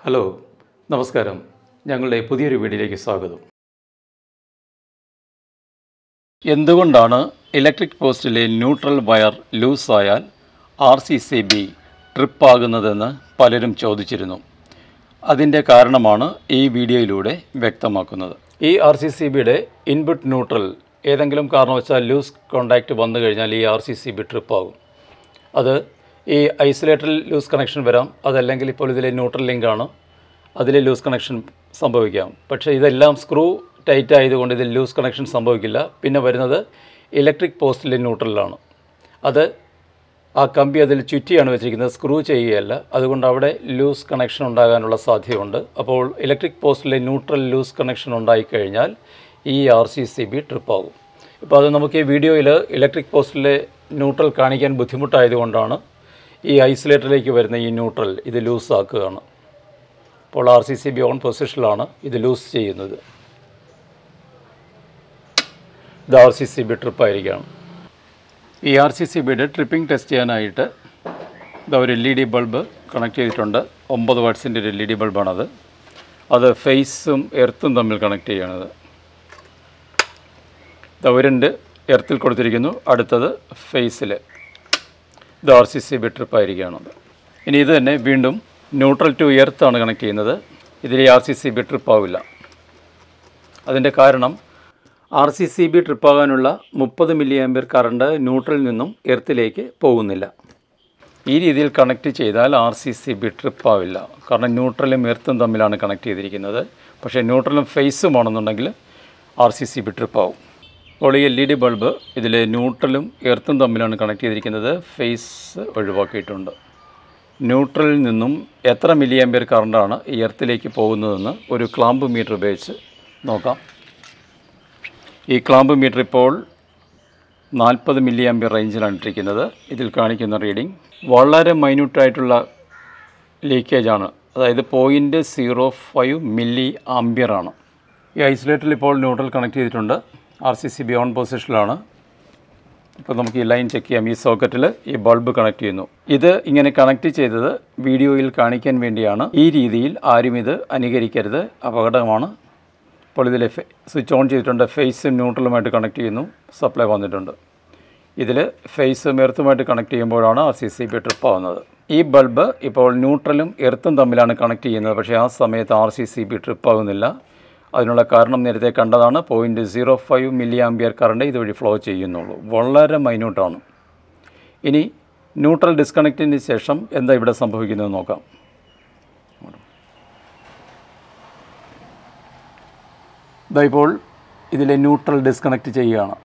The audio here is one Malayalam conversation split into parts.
ഹലോ നമസ്കാരം ഞങ്ങളുടെ പുതിയൊരു വീഡിയോയിലേക്ക് സ്വാഗതം എന്തുകൊണ്ടാണ് ഇലക്ട്രിക് പോസ്റ്റിലെ ന്യൂട്രൽ വയർ ലൂസായാൽ ആർ സി സി ബി ട്രിപ്പാകുന്നതെന്ന് പലരും ചോദിച്ചിരുന്നു അതിൻ്റെ കാരണമാണ് ഈ വീഡിയോയിലൂടെ വ്യക്തമാക്കുന്നത് ഈ ആർ സി സി ബിയുടെ ഇൻപുട്ട് ന്യൂട്രൽ ഏതെങ്കിലും കാരണവശാൽ ലൂസ് കോണ്ടാക്റ്റ് വന്നു കഴിഞ്ഞാൽ ഈ ആർ സി സി ബി ട്രിപ്പാകും അത് ഈ ഐസൊലേറ്ററിൽ ലൂസ് കണക്ഷൻ വരാം അതല്ലെങ്കിൽ ഇപ്പോൾ ഇതിലെ ന്യൂട്രൽ ലിങ്കാണ് അതിൽ ലൂസ് കണക്ഷൻ സംഭവിക്കാം പക്ഷേ ഇതെല്ലാം സ്ക്രൂ ടൈറ്റ് ആയതുകൊണ്ട് ഇതിൽ ലൂസ് കണക്ഷൻ സംഭവിക്കില്ല പിന്നെ വരുന്നത് ഇലക്ട്രിക് പോസ്റ്റിലെ ന്യൂട്രലാണ് അത് ആ കമ്പി അതിൽ ചുറ്റിയാണ് വെച്ചിരിക്കുന്നത് സ്ക്രൂ ചെയ്യുകയല്ല അതുകൊണ്ട് അവിടെ ലൂസ് കണക്ഷൻ ഉണ്ടാകാനുള്ള സാധ്യതയുണ്ട് അപ്പോൾ ഇലക്ട്രിക് പോസ്റ്റിലെ ന്യൂട്രൽ ലൂസ് കണക്ഷൻ ഉണ്ടായിക്കഴിഞ്ഞാൽ ഈ ആർ സി സി ബി ട്രിപ്പാകും ഇപ്പോൾ അത് നമുക്ക് ഈ വീഡിയോയിൽ ഇലക്ട്രിക് പോസ്റ്റിലെ ന്യൂട്രൽ കാണിക്കാൻ ബുദ്ധിമുട്ടായതുകൊണ്ടാണ് ഈ ഐസൊലേറ്ററിലേക്ക് വരുന്ന ഈ ന്യൂട്രൽ ഇത് ലൂസ് ആക്കുകയാണ് അപ്പോൾ R C C B on പൊസിഷനിലാണ് ഇത് ലൂസ് ചെയ്യുന്നത് ഇത് ആർ സി സി ബി ട്രിപ്പായിരിക്കുകയാണ് ഈ ആർ സി സി ബിയുടെ ട്രിപ്പിംഗ് ടെസ്റ്റ് ചെയ്യാനായിട്ട് ഇതാ ഒരു L E D bulb connect ചെയ്തിട്ടുണ്ട് ഒമ്പത് വാട്ട്സിൻ്റെ ഒരു എൽ ഇ ഡി ബൾബാണത് അത് ഫേസും എർത്തും തമ്മിൽ കണക്ട് ചെയ്യണത് ഇതാ ഒരെണ്ട് എർത്തിൽ കൊടുത്തിരിക്കുന്നു അടുത്തത് ഫേസിൽ ഇത് ആർ സി സി ബി ട്രിപ്പായിരിക്കുകയാണത് ഇനി ഇത് തന്നെ വീണ്ടും ന്യൂട്രൽ ടു എർത്താണ് കണക്ട് ചെയ്യുന്നത് ഇതിൽ ആർ സി സി ബി ട്രിപ്പാവില്ല അതിൻ്റെ കാരണം ആർ സി സി ബി ട്രിപ്പാകാനുള്ള മുപ്പത് മില്ലി ആംബിയർ കറണ്ട് ന്യൂട്രലിൽ നിന്നും എർത്തിലേക്ക് പോകുന്നില്ല ഈ രീതിയിൽ കണക്ട് ചെയ്താൽ ആർ സി സി ബി ട്രിപ്പാവില്ല കാരണം ന്യൂട്രലും എർത്തും തമ്മിലാണ് കണക്ട് ചെയ്തിരിക്കുന്നത് പക്ഷേ ന്യൂട്രലും ഫേസും ആണെന്നുണ്ടെങ്കിൽ ആർ സി സി ബി ട്രിപ്പാവും അപ്പോൾ ഈ എൽ ഇ ഡി ബൾബ് ഇതിൽ ന്യൂട്രലും എർത്തും തമ്മിലാണ് കണക്ട് ചെയ്തിരിക്കുന്നത് ഫേസ് ഒഴിവാക്കിയിട്ടുണ്ട് ന്യൂട്രലിൽ നിന്നും എത്ര മില്ലി ആംബിയർ കറണ്ടാണ് ഈ എർത്തിലേക്ക് പോകുന്നതെന്ന് ഒരു ക്ലാമ്പ് മീറ്റർ ഉപയോഗിച്ച് നോക്കാം ഈ ക്ലാമ്പ് മീറ്റർ ഇപ്പോൾ നാൽപ്പത് മില്ലി ആംബിയർ റേഞ്ചിലാണ് ഇട്ടിരിക്കുന്നത് ഇതിൽ കാണിക്കുന്ന റീഡിംഗ് വളരെ മൈന്യൂട്ടായിട്ടുള്ള ലീക്കേജാണ് അതായത് പോയിൻറ്റ് സീറോ ഫൈവ് മില്ലി ആംബിയറാണ് ഈ ഐസൊലേറ്ററിൽ ഇപ്പോൾ ന്യൂട്രൽ കണക്ട് ചെയ്തിട്ടുണ്ട് R C C B on പൊസിഷനിലാണ് ഇപ്പോൾ നമുക്ക് ഈ ലൈൻ ചെക്ക് ചെയ്യാം ഈ സോക്കറ്റിൽ ഈ ബൾബ് കണക്ട് ചെയ്യുന്നു ഇത് ഇങ്ങനെ കണക്ട് ചെയ്തത് വീഡിയോയിൽ കാണിക്കാൻ വേണ്ടിയാണ് ഈ രീതിയിൽ ആരും ഇത് അനുകരിക്കരുത് അപകടമാണ് അപ്പോൾ ഇതിൽ സ്വിച്ച് ഓൺ ചെയ്തിട്ടുണ്ട് ഫേസും ന്യൂട്രലുമായിട്ട് കണക്ട് ചെയ്യുന്നു സപ്ലൈ വന്നിട്ടുണ്ട് ഇതിൽ ഫേസും എർത്തുമായിട്ട് കണക്ട് ചെയ്യുമ്പോഴാണ് R C C B trip ആവുന്നത് ഈ ബൾബ് ഇപ്പോൾ ന്യൂട്രലും എർത്തും തമ്മിലാണ് കണക്ട് ചെയ്യുന്നത് പക്ഷേ ആ സമയത്ത് R C C B trip ആകുന്നില്ല അതിനുള്ള കാരണം നേരത്തെ കണ്ടതാണ് point zero five milli ampere current ഇതുവഴി ഫ്ലോ ചെയ്യുന്നുള്ളൂ വളരെ മൈന്യൂട്ടാണ് ഇനി ന്യൂട്രൽ ഡിസ്കണക്റ്റിന് ശേഷം എന്താ ഇവിടെ സംഭവിക്കുന്നത് നോക്കാം ഇതാ ഇപ്പോൾ ഇതിലെ ന്യൂട്രൽ ഡിസ്കണക്റ്റ് ചെയ്യുകയാണ്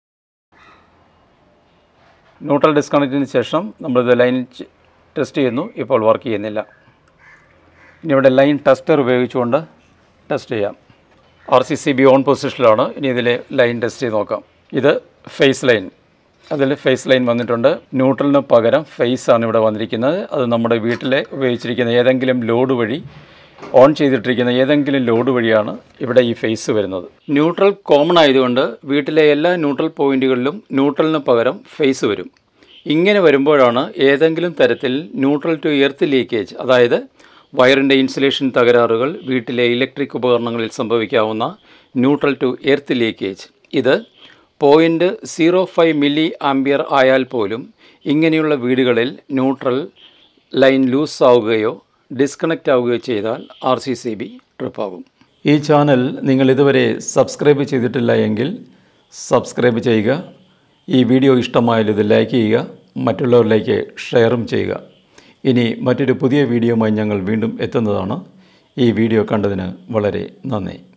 ന്യൂട്രൽ ഡിസ്കണക്റ്റിന് ശേഷം നമ്മളിത് ലൈൻ ടെസ്റ്റ് ചെയ്യുന്നു ഇപ്പോൾ വർക്ക് ചെയ്യുന്നില്ല ഇനി ഇവിടെ ലൈൻ ടെസ്റ്റർ ഉപയോഗിച്ചുകൊണ്ട് ടെസ്റ്റ് ചെയ്യാം R C C B on പൊസിഷനിലാണ് ഇനി ഇതിലെ ലൈൻ ടെസ്റ്റ് ചെയ്ത് നോക്കാം ഇത് ഫേസ് ലൈൻ അതിൽ ഫേസ് ലൈൻ വന്നിട്ടുണ്ട് ന്യൂട്രലിന് പകരം ഫേസ് ആണ് ഇവിടെ വന്നിരിക്കുന്നത് അത് നമ്മുടെ വീട്ടിലെ ഉപയോഗിച്ചിരിക്കുന്ന ഏതെങ്കിലും ലോഡ് വഴി ഓൺ ചെയ്തിട്ടിരിക്കുന്ന ഏതെങ്കിലും ലോഡ് വഴിയാണ് ഇവിടെ ഈ ഫേസ് വരുന്നത് ന്യൂട്രൽ കോമൺ ആയതുകൊണ്ട് വീട്ടിലെ എല്ലാ ന്യൂട്രൽ പോയിന്റുകളിലും ന്യൂട്രലിന് പകരം ഫേസ് വരും ഇങ്ങനെ വരുമ്പോഴാണ് ഏതെങ്കിലും തരത്തിൽ ന്യൂട്രൽ ടു എർത്ത് ലീക്കേജ് അതായത് വയറിൻ്റെ ഇൻസുലേഷൻ തകരാറുകൾ വീട്ടിലെ ഇലക്ട്രിക് ഉപകരണങ്ങളിൽ സംഭവിക്കാവുന്ന ന്യൂട്രൽ ടു എർത്ത് ലീക്കേജ് ഇത് point zero five milli ampere ആയാൽ പോലും ഇങ്ങനെയുള്ള വീടുകളിൽ ന്യൂട്രൽ ലൈൻ ലൂസ് ആവുകയോ ഡിസ്കണക്റ്റ് ആവുകയോ ചെയ്താൽ ആർ സി സി ബി ട്രിപ്പാകും ഈ ചാനൽ നിങ്ങൾ ഇതുവരെ സബ്സ്ക്രൈബ് ചെയ്തിട്ടില്ല എങ്കിൽ സബ്സ്ക്രൈബ് ചെയ്യുക ഈ വീഡിയോ ഇഷ്ടമായാൽ ഇത് ലൈക്ക് ചെയ്യുക മറ്റുള്ളവരിലേക്ക് ഷെയറും ചെയ്യുക ഇനി മറ്റൊരു പുതിയ വീഡിയോയുമായി ഞങ്ങൾ വീണ്ടും എത്തുന്നതാണ് ഈ വീഡിയോ കണ്ടതിന് വളരെ നന്ദി